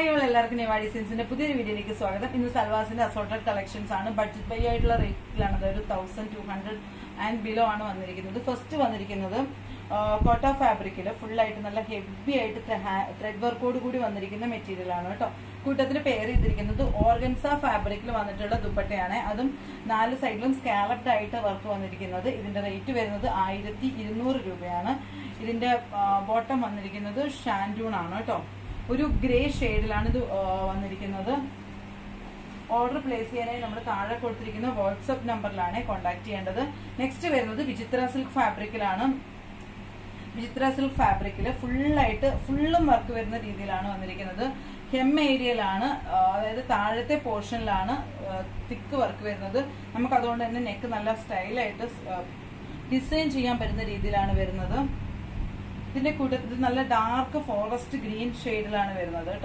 hi all എല്ലാവർക്കും നെവാഡി സെൻസിന്റെ പുതിയൊരു വീഡിയോയിലേക്ക് സ്വാഗതം ഇന്ന് സൽവാസിന്റെ അസോർട്ടഡ് കളക്ഷൻസ് ആണ് ബഡ്ജറ്റ് ബൈ ആയിട്ടുള്ള റേറ്റിലാണ് അതായത് thousand two hundred and below ആണ് വന്നിരിക്കുന്നത് ഫസ്റ്റ് വന്നിരിക്കുന്നത് കോട്ട ഫാബ്രിക്കിൽ ഫുൾ ആയിട്ട് നല്ല ഹെവി ആയിട്ട് ത്രെഡ് വർക്കോട് കൂടി വന്നിരിക്കുന്ന മെറ്റീരിയൽ ആണ് കേട്ടോ കൂട്ടത്തിൽ പെയർ ചെയ്തിരിക്കുന്നത് ഓർഗൻസ ഫാബ്രിക്കിൽ വന്നിട്ടുള്ള ദുപ്പട്ടയാണ് അതും നാല് സൈഡിലും സ്കാലപ്ഡ് ആയിട്ട് വർക്ക് വന്നിരിക്കുന്നത് ഇതിന്റെ റേറ്റ് വരുന്നത് ആയിരത്തി ഇരുന്നൂറ് രൂപയാണ് ഇതിന്റെ ബോട്ടം വന്നിരിക്കുന്നത് ഷാൻഡൂൺ ആണ് കേട്ടോ ഒരു ഗ്രേ ഷെയ്ഡിലാണ് ഇത് ആ, വന്നിരിക്കുന്നത് ഓർഡർ പ്ലേസ് ചെയ്യാനായി നമ്മൾ താഴെ കൊടുത്തിരിക്കുന്ന വാട്സപ്പ് നമ്പറിലാണ് കോൺടാക്ട് ചെയ്യേണ്ടത് നെക്സ്റ്റ് വരുന്നത് വിചിത്ര സിൽക്ക് ഫാബ്രിക്കിലാണ് വിചിത്ര സിൽക്ക് ഫാബ്രിക്കിൽ ഫുള്ളായിട്ട് ഫുള്ളും വർക്ക് വരുന്ന രീതിയിലാണ് വന്നിരിക്കുന്നത് ഹെം ഏരിയയിലാണ് ആ, അതായത് താഴത്തെ പോർഷനിലാണ് തിക്ക് വർക്ക് വരുന്നത് നമുക്ക് അതുകൊണ്ട് തന്നെ നെക്ക് നല്ല സ്റ്റൈലായിട്ട് ഡിസൈൻ ചെയ്യാൻ പറ്റുന്ന രീതിയിലാണ് വരുന്നത് ഇതിന്റെ കൂട്ടത്തിൽ നല്ല ഡാർക്ക് ഫോറസ്റ്റ് ഗ്രീൻ ഷെയ്ഡിലാണ് വരുന്നത് കേട്ടോ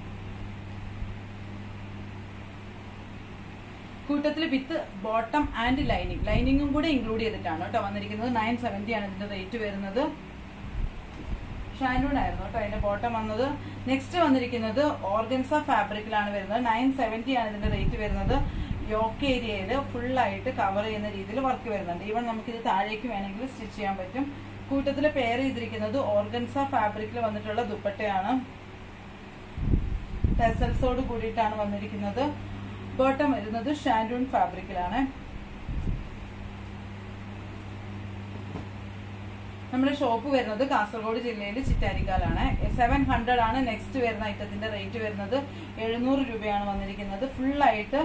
കൂട്ടത്തിൽ വിത്ത് ബോട്ടം ആൻഡ് ലൈനിങ് ലൈനിങ്ങും കൂടെ ഇൻക്ലൂഡ് ചെയ്തിട്ടാണ് കേട്ടോ വന്നിരിക്കുന്നത് നയൻ സെവന്റി ആണ് ഇതിന്റെ റേറ്റ് വരുന്നത് ഷാൻഡൂൺ ആയിരുന്നു കേട്ടോ അതിന്റെ ബോട്ടം വന്നത് നെക്സ്റ്റ് വന്നിരിക്കുന്നത് ഓർഗൻസ ഫാബ്രിക്കിലാണ് വരുന്നത് നയൻ സെവന്റി ആണ് ഇതിന്റെ റേറ്റ് വരുന്നത് യോക്ക് ഏരിയയിൽ ഫുൾ ആയിട്ട് കവർ ചെയ്യുന്ന രീതിയിൽ വർക്ക് വരുന്നുണ്ട് ഈവൻ നമുക്കിത് താഴേക്ക് വേണമെങ്കിൽ സ്റ്റിച്ച് ചെയ്യാൻ പറ്റും കൂട്ടത്തിൽ പെയർ ചെയ്തിരിക്കുന്നത് ഓർഗൻസ ഫാബ്രിക്കിൽ വന്നിട്ടുള്ള ദുപ്പട്ടയാണ് ടെസൽസോട് കൂടിയിട്ടാണ് വന്നിരിക്കുന്നത് ബോട്ടം വരുന്നത് ഷാൻഡൂൺ ഫാബ്രിക്കിലാണ് നമ്മുടെ ഷോപ്പ് വരുന്നത് കാസർഗോഡ് ജില്ലയിൽ ചിറ്റാരിക്കാലാണ് സെവൻ ഹൺഡ്രഡ് ആണ് നെക്സ്റ്റ് വരുന്ന ഐറ്റത്തിന്റെ റേറ്റ് വരുന്നത് എഴുന്നൂറ് രൂപയാണ് വന്നിരിക്കുന്നത് ഫുള്ളായിട്ട്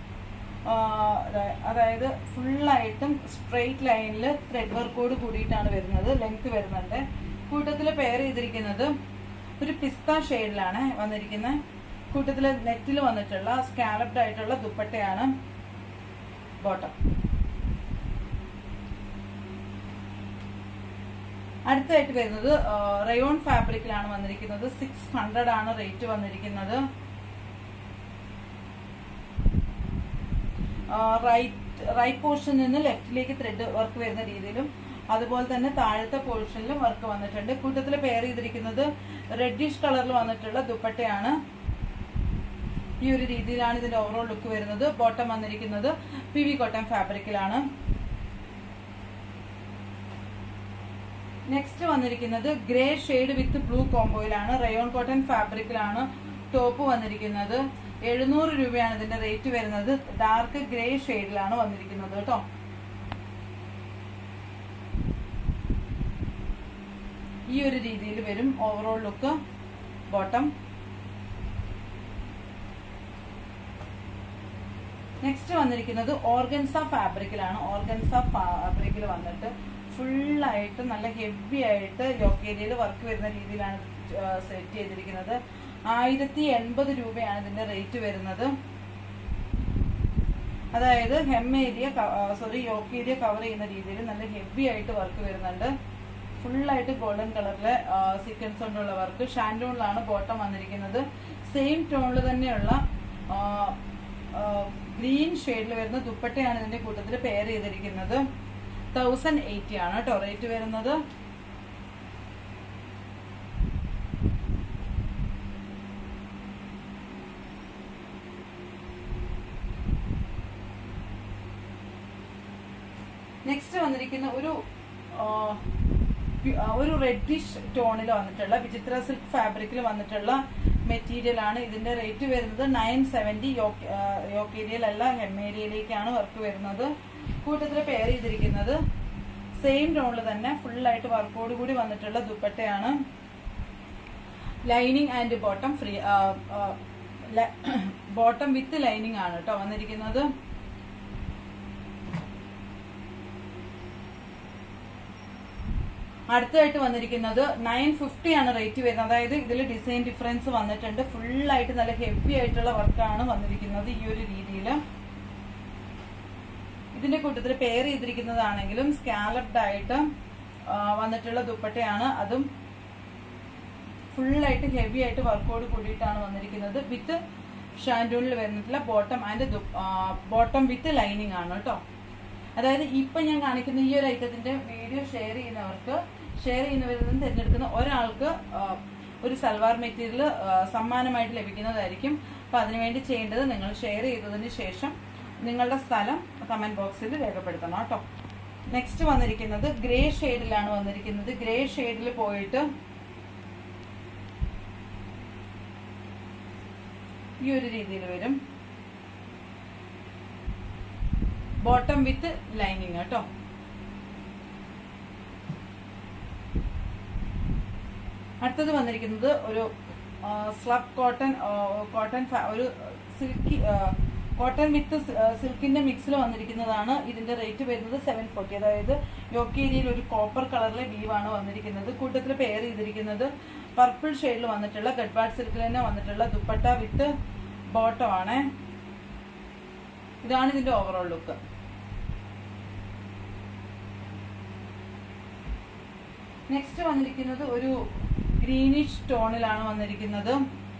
അതായത് ഫുള്ളായിട്ടും സ്ട്രെയിറ്റ് ലൈനിൽ ത്രെഡ് വർക്കോട് കൂടിയിട്ടാണ് വരുന്നത് ലെങ്ത് വരുന്നുണ്ട് കൂട്ടത്തിൽ പെയർ ചെയ്തിരിക്കുന്നത് ഒരു പിസ്ത ഷെയ്ഡിലാണ് വന്നിരിക്കുന്നത് കൂട്ടത്തിൽ നെറ്റിൽ വന്നിട്ടുള്ള സ്കാലപ്ഡ് ആയിട്ടുള്ള ദുപ്പട്ടയാണ് ബോട്ടം അടുത്തായിട്ട് വരുന്നത് റയോൺ ഫാബ്രിക്കിലാണ് വന്നിരിക്കുന്നത് സിക്സ് ഹൺഡ്രഡ് ആണ് റേറ്റ് വന്നിരിക്കുന്നത് റൈറ്റ് റൈറ്റ് പോർഷനിൽ നിന്ന് ലെഫ്റ്റിലേക്ക് ത്രെഡ് വർക്ക് വരുന്ന രീതിയിലും അതുപോലെ തന്നെ താഴത്തെ പോർഷനിലും വർക്ക് വന്നിട്ടുണ്ട് കൂട്ടത്തിൽ പെയർ ചെയ്തിരിക്കുന്നത് റെഡിഷ് കളറിൽ വന്നിട്ടുള്ള ദുപ്പട്ടയാണ് ഈ ഒരു രീതിയിലാണ് ഇതിന്റെ ഓവറോൾ ലുക്ക് വരുന്നത് ബോട്ടം വന്നിരിക്കുന്നത് പി വി കോട്ടൺ ഫാബ്രിക്കിലാണ് നെക്സ്റ്റ് വന്നിരിക്കുന്നത് ഗ്രേ ഷെയ്ഡ് വിത്ത് ബ്ലൂ കോംബോയിലാണ് റയോൺ കോട്ടൺ ഫാബ്രിക്കിലാണ് ടോപ്പ് വന്നിരിക്കുന്നത് എഴുന്നൂറ് രൂപയാണ് ഇതിന്റെ റേറ്റ് വരുന്നത് ഡാർക്ക് ഗ്രേ ഷെയ്ഡിലാണ് വന്നിരിക്കുന്നത് കേട്ടോ ഈ ഒരു രീതിയിൽ വരും ഓവറോൾ ലുക്ക് ബോട്ടം നെക്സ്റ്റ് വന്നിരിക്കുന്നത് ഓർഗൻസ ഫാബ്രിക്കിലാണ് ഓർഗൻസ ഫാബ്രിക്കിൽ വന്നിട്ട് ഫുള്ളായിട്ട് നല്ല ഹെവി ആയിട്ട് യോക്കേരിയയിൽ വർക്ക് വരുന്ന രീതിയിലാണ് സെറ്റ് ചെയ്തിരിക്കുന്നത് ആയിരത്തി എൺപത് രൂപയാണ് ഇതിന്റെ റേറ്റ് വരുന്നത് അതായത് hem area sorry yoke area cover ചെയ്യുന്ന രീതിയിൽ നല്ല ഹെവി ആയിട്ട് വർക്ക് വരുന്നുണ്ട് ഫുള്ളായിട്ട് ഗോൾഡൻ കളറിലെ സീക്വൻസ് കൊണ്ടുള്ള വർക്ക് ഷാൻഡൂണിലാണ് ബോട്ടം വന്നിരിക്കുന്നത് സെയിം ടോണിൽ തന്നെയുള്ള ഗ്രീൻ ഷെയ്ഡിൽ വരുന്ന ദുപ്പട്ടയാണ് ഇതിന്റെ കൂട്ടത്തിൽ പെയർ ചെയ്തിരിക്കുന്നത് തൗസൻഡ് എയ്റ്റി ആണ് കേട്ടോ റേറ്റ് വരുന്നത് നെക്സ്റ്റ് വന്നിരിക്കുന്ന ഒരു ഒരു റെഡിഷ് ടോണിൽ വന്നിട്ടുള്ള വിചിത്ര സിൽക്ക് ഫാബ്രിക്കിൽ വന്നിട്ടുള്ള മെറ്റീരിയൽ ആണ് ഇതിന്റെ റേറ്റ് വരുന്നത് നയൻ സെവന്റി യോക്ക് ഏരിയയിലല്ല ഹെം ഏരിയയിലേക്കാണ് വർക്ക് വരുന്നത് കൂട്ടത്തിൽ പെയർ ചെയ്തിരിക്കുന്നത് സെയിം ടോണിൽ തന്നെ ഫുള്ളായിട്ട് വർക്കോട് കൂടി വന്നിട്ടുള്ള ദുപ്പട്ടയാണ് lining and bottom free bottom with lining ആണ് കേട്ടോ വന്നിരിക്കുന്നത് അടുത്തതായിട്ട് വന്നിരിക്കുന്നത് നയൻ ഫിഫ്റ്റി ആണ് റേറ്റ് വരുന്നത് അതായത് ഇതിൽ ഡിസൈൻ ഡിഫറൻസ് വന്നിട്ടുണ്ട് ഫുള്ളായിട്ട് നല്ല ഹെവി ആയിട്ടുള്ള വർക്കാണ് വന്നിരിക്കുന്നത് ഈ ഒരു രീതിയിൽ ഇതിന്റെ കൂട്ടത്തിൽ പെയർ ചെയ്തിരിക്കുന്നതാണെങ്കിലും സ്കാലപ്ഡ് ആയിട്ട് വന്നിട്ടുള്ള ദുപ്പട്ടയാണ് അതും ഫുള്ളായിട്ട് ഹെവി ആയിട്ട് വർക്കോട് കൂടിയിട്ടാണ് വന്നിരിക്കുന്നത് വിത്ത് ഷാൻഡൂണിൽ വരുന്നിട്ടുള്ള bottom and bottom with lining ആണ് കേട്ടോ അതായത് ഇപ്പൊ ഞാൻ കാണിക്കുന്ന ഈ ഒരു ഐറ്റത്തിന്റെ വീഡിയോ ഷെയർ ചെയ്യുന്നവർക്ക് ഷെയർ ചെയ്യുന്നവരിൽ നിന്ന് തിരഞ്ഞെടുക്കുന്ന ഒരാൾക്ക് ഒരു സൽവാർ മെറ്റീരിയൽ സമ്മാനമായിട്ട് ലഭിക്കുന്നതായിരിക്കും അപ്പൊ അതിനുവേണ്ടി ചെയ്യേണ്ടത് നിങ്ങൾ ഷെയർ ചെയ്തതിന് ശേഷം നിങ്ങളുടെ സ്ഥലം കമന്റ് ബോക്സിൽ രേഖപ്പെടുത്തണം കേട്ടോ നെക്സ്റ്റ് വന്നിരിക്കുന്നത് ഗ്രേ ഷെയ്ഡിലാണ് വന്നിരിക്കുന്നത് ഗ്രേ ഷെയ്ഡിൽ പോയിട്ട് ഈ ഒരു രീതിയിൽ വരും ബോട്ടം വിത്ത് ലൈനിങ് കേട്ടോ അടുത്തത് വന്നിരിക്കുന്നത് ഒരു സ്ലബ് കോട്ടൺ കോട്ടൺ ഒരു സിൽക്കി കോട്ടൺ വിത്ത് സിൽക്കിന്റെ മിക്സിൽ വന്നിരിക്കുന്നതാണ് ഇതിന്റെ റേറ്റ് വരുന്നത് സെവൻ ഫോർട്ടി അതായത് യോക്ക് ഏരിയയിൽ ഒരു കോപ്പർ കളറിലെ വീവാണ് വന്നിരിക്കുന്നത് കൂട്ടത്തിൽ പെയർ ചെയ്തിരിക്കുന്നത് പർപ്പിൾ ഷെയ്ഡിൽ വന്നിട്ടുള്ള ഗഡ്ബാഡ് സിൽക്കിൽ തന്നെ വന്നിട്ടുള്ള ദുപ്പട്ട വിത്ത് ബോട്ടം ആണ് ഇതാണ് ഇതിന്റെ ഓവറോൾ ലുക്ക് നെക്സ്റ്റ് വന്നിരിക്കുന്നത് ഒരു ഗ്രീനിഷ് ടോണിലാണ് വന്നിരിക്കുന്നത്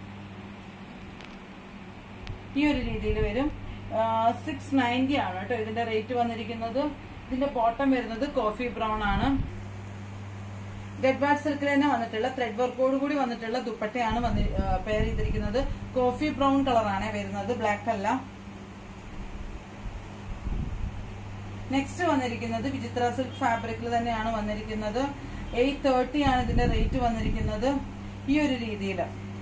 ഈ ഒരു രീതിയിൽ വരും സിക്സ് നയൻറ്റി ആണ് കേട്ടോ ഇതിന്റെ റേറ്റ് വന്നിരിക്കുന്നത് ഇതിന്റെ ബോട്ടം വരുന്നത് കോഫി ബ്രൗൺ ആണ് ഗഡ്ബാഡ് സിൽക്കിൽ തന്നെ വന്നിട്ടുള്ള ത്രെഡ് വർക്കോട് കൂടി വന്നിട്ടുള്ള ദുപ്പട്ടയാണ് വന്നി പെയർ ചെയ്തിരിക്കുന്നത് കോഫി ബ്രൗൺ കളറാണ് വരുന്നത് ബ്ലാക്ക് അല്ല നെക്സ്റ്റ് വന്നിരിക്കുന്നത് വിചിത്ര സിൽക്ക് ഫാബ്രിക്കിൽ തന്നെയാണ് വന്നിരിക്കുന്നത് എയ്റ്റ് തേർട്ടി ആണ് ഇതിന്റെ റേറ്റ് വന്നിരിക്കുന്നത് ഈ ഒരു രീതിയിൽ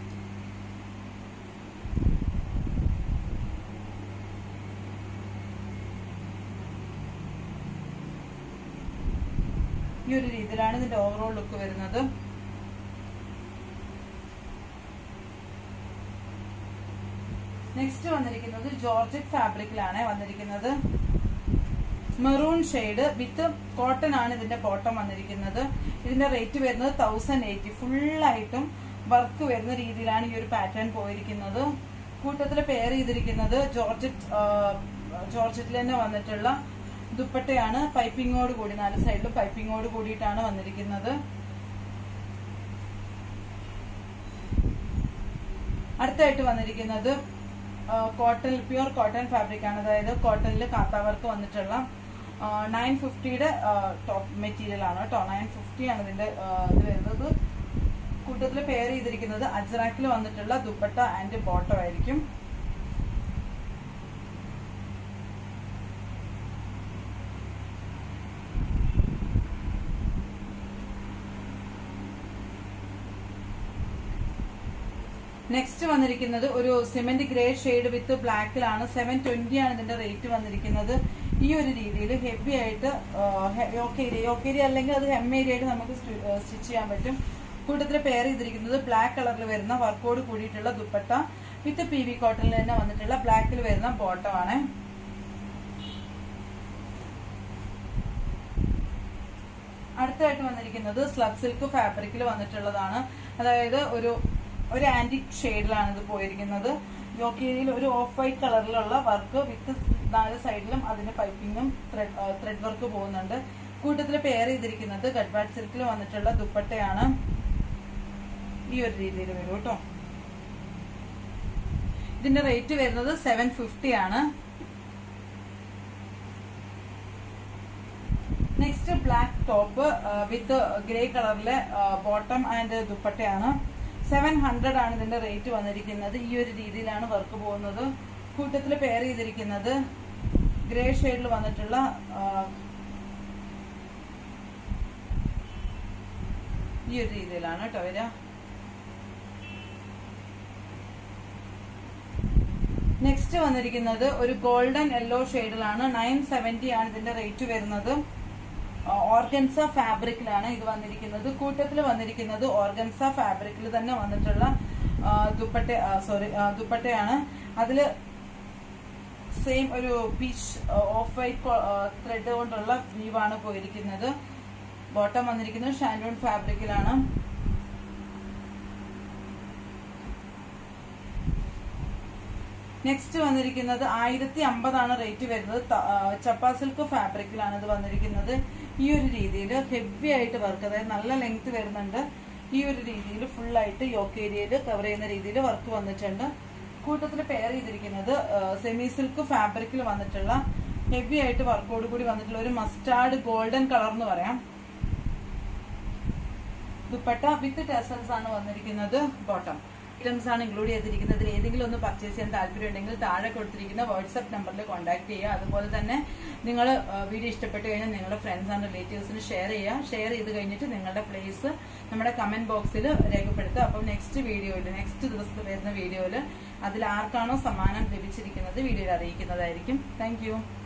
ഈ ഒരു രീതിയിലാണ് ഇതിന്റെ ഓവറോൾ ലുക്ക് വരുന്നത് നെക്സ്റ്റ് വന്നിരിക്കുന്നത് ജോർജറ്റ് ഫാബ്രിക്കിലാണ് വന്നിരിക്കുന്നത് മെറൂൺ ഷെയ്ഡ് വിത്ത് കോട്ടൺ ആണ് ഇതിന്റെ ബോട്ടം വന്നിരിക്കുന്നത് ഇതിന്റെ റേറ്റ് വരുന്നത് തൗസൻഡ് എയ്റ്റി ഫുള്ളായിട്ടും വർക്ക് വരുന്ന രീതിയിലാണ് ഈ ഒരു പാറ്റേൺ പോയിരിക്കുന്നത് കൂട്ടത്തിൽ പെയർ ചെയ്തിരിക്കുന്നത് ജോർജറ്റ് ജോർജറ്റിൽ തന്നെ വന്നിട്ടുള്ള ദുപ്പട്ടയാണ് പൈപ്പിങ്ങോട് കൂടി നാല് സൈഡിലും പൈപ്പിങ്ങോട് കൂടിയിട്ടാണ് വന്നിരിക്കുന്നത് അടുത്തായിട്ട് വന്നിരിക്കുന്നത് കോട്ടൺ പ്യുവർ കോട്ടൺ ഫാബ്രിക് ആണ് അതായത് കോട്ടണിൽ കാത്ത വർക്ക് വന്നിട്ടുള്ള നയൻ ഫിഫ്റ്റിയുടെ ടോപ്പ് മെറ്റീരിയൽ ആണ് കേട്ടോ നയൻ ഫിഫ്റ്റി ആണ് ഇതിന്റെ ഇത് വരുന്നത് കൂട്ടത്തിൽ പെയർ ചെയ്തിരിക്കുന്നത് അജ്രാക്കിൽ വന്നിട്ടുള്ള ദുപ്പട്ട ആൻഡ് ബോട്ടം ആയിരിക്കും നെക്സ്റ്റ് വന്നിരിക്കുന്നത് ഒരു സിമെന്റ് ഗ്രേ ഷെയ്ഡ് വിത്ത് ബ്ലാക്കിലാണ് സെവൻ ട്വന്റി ആണ് ഇതിന്റെ റേറ്റ് വന്നിരിക്കുന്നത് ഈ ഒരു രീതിയിൽ ഹെവി ആയിട്ട് യോക്കേരി യോക്കേരി അല്ലെങ്കിൽ അത് ഹെം ഏരിയ ആയിട്ട് നമുക്ക് സ്റ്റിച്ച് ചെയ്യാൻ പറ്റും കൂട്ടത്തിൽ പെയർ ചെയ്തിരിക്കുന്നത് ബ്ലാക്ക് കളറിൽ വരുന്ന വർക്കോട് കൂടിയിട്ടുള്ള ദുപ്പട്ട വിത്ത് പി വി കോട്ടണിൽ തന്നെ വന്നിട്ടുള്ള ബ്ലാക്കിൽ വരുന്ന ബോട്ടം ആണ് അടുത്തായിട്ട് വന്നിരിക്കുന്നത് സ്ലബ് സിൽക്ക് ഫാബ്രിക്കിൽ വന്നിട്ടുള്ളതാണ് അതായത് ഒരു ഒരു ആന്റിക് ഷെയ്ഡിലാണ് ഇത് പോയിരിക്കുന്നത് യോക്കേരിയിൽ ഒരു ഓഫ് വൈറ്റ് കളറിലുള്ള വർക്ക് വിത്ത് നാല് സൈഡിലും അതിന് പൈപ്പിങ്ങും ത്രെഡ് വർക്ക് പോകുന്നുണ്ട് കൂട്ടത്തിൽ പെയർ ചെയ്തിരിക്കുന്നത് ഗഡ്ബാഡ് സിൽക്കിൽ വന്നിട്ടുള്ള ദുപ്പട്ടയാണ് ഈ ഒരു രീതിയിൽ വരും കേട്ടോ ഇതിന്റെ റേറ്റ് വരുന്നത് സെവൻ ഫിഫ്റ്റി ആണ് next black top with grey കളറിലെ ബോട്ടം ആൻഡ് ദുപ്പട്ടയാണ് സെവൻ ഹൺഡ്രഡ് ആണ് ഇതിന്റെ റേറ്റ് വന്നിരിക്കുന്നത് ഈ ഒരു രീതിയിലാണ് വർക്ക് പോകുന്നത് കൂട്ടത്തിൽ പെയർ ചെയ്തിരിക്കുന്നത് ഗ്രേ ഷെയ്ഡിൽ വന്നിട്ടുള്ള ഈ ഒരു രീതിയിലാണ് കേട്ടോ വരിക നെക്സ്റ്റ് വന്നിരിക്കുന്നത് ഒരു ഗോൾഡൻ യെല്ലോ ഷെയ്ഡിലാണ് നയൻ സെവന്റി ആണ് ഇതിന്റെ റേറ്റ് വരുന്നത് ഓർഗൻസ ഫാബ്രിക്കിലാണ് ഇത് വന്നിരിക്കുന്നത് കൂട്ടത്തിൽ വന്നിരിക്കുന്നത് ഓർഗൻസ ഫാബ്രിക്കിൽ തന്നെ വന്നിട്ടുള്ള ദുപ്പട്ട സോറി ദുപ്പട്ടയാണ് അതില് സെയിം ഒരു പീച്ച് ഓഫ് വൈറ്റ് ത്രെഡ് കൊണ്ടുള്ള വീവാണ് പോയിരിക്കുന്നത് ബോട്ടം വന്നിരിക്കുന്നത് ഷാൻഡൂൺ ഫാബ്രിക്കിലാണ് നെക്സ്റ്റ് വന്നിരിക്കുന്നത് ആയിരത്തി അമ്പതാണ് റേറ്റ് വരുന്നത് ചപ്പാ സിൽക്ക് ഫാബ്രിക്കിലാണ് ഇത് വന്നിരിക്കുന്നത് ഈ ഒരു രീതിയിൽ ഹെവി ആയിട്ട് വർക്ക് അതായത് നല്ല ലെങ്ത് വരുന്നുണ്ട് ഈ ഒരു രീതിയിൽ ഫുൾ ആയിട്ട് യോക്ക് ഏരിയയിൽ കവർ ചെയ്യുന്ന രീതിയിൽ വർക്ക് വന്നിട്ടുണ്ട് കൂട്ടത്തിൽ പെയർ ചെയ്തിരിക്കുന്നത് സെമി സിൽക്ക് ഫാബ്രിക്കിൽ വന്നിട്ടുള്ള ഹെവി ആയിട്ട് വർക്കോട് കൂടി വന്നിട്ടുള്ള ഒരു മസ്റ്റാർഡ് ഗോൾഡൻ കളർ എന്ന് പറയാം ദുപ്പട്ട വിത്ത് ടെസൽസ് ആണ് വന്നിരിക്കുന്നത് ബോട്ടം ഐറ്റംസ് ആണ് ഇൻക്ലൂഡ് ചെയ്തിരിക്കുന്നത് ഇതിൽ ഏതെങ്കിലും ഒന്ന് പർച്ചേസ് ചെയ്യാൻ താല്പര്യം ഉണ്ടെങ്കിൽ താഴെ കൊടുത്തിരിക്കുന്ന വാട്സ്ആപ്പ് നമ്പറിൽ കോൺടാക്ട് ചെയ്യുക അതുപോലെ തന്നെ നിങ്ങൾ വീഡിയോ ഇഷ്ടപ്പെട്ട് കഴിഞ്ഞാൽ നിങ്ങളുടെ ഫ്രണ്ട്സ് ആൻഡ് റിലേറ്റീവ്സിന് ഷെയർ ചെയ്യുക ഷെയർ ചെയ്ത് കഴിഞ്ഞിട്ട് നിങ്ങളുടെ പ്ലേസ് നമ്മുടെ കമന്റ് ബോക്സിൽ രേഖപ്പെടുത്തുക അപ്പം നെക്സ്റ്റ് വീഡിയോയിൽ നെക്സ്റ്റ് ദിവസത്തിൽ വരുന്ന വീഡിയോയിൽ അതിൽ ആർക്കാണോ സമ്മാനം ലഭിച്ചിരിക്കുന്നത് വീഡിയോയിൽ അറിയിക്കുന്നതായിരിക്കും താങ്ക്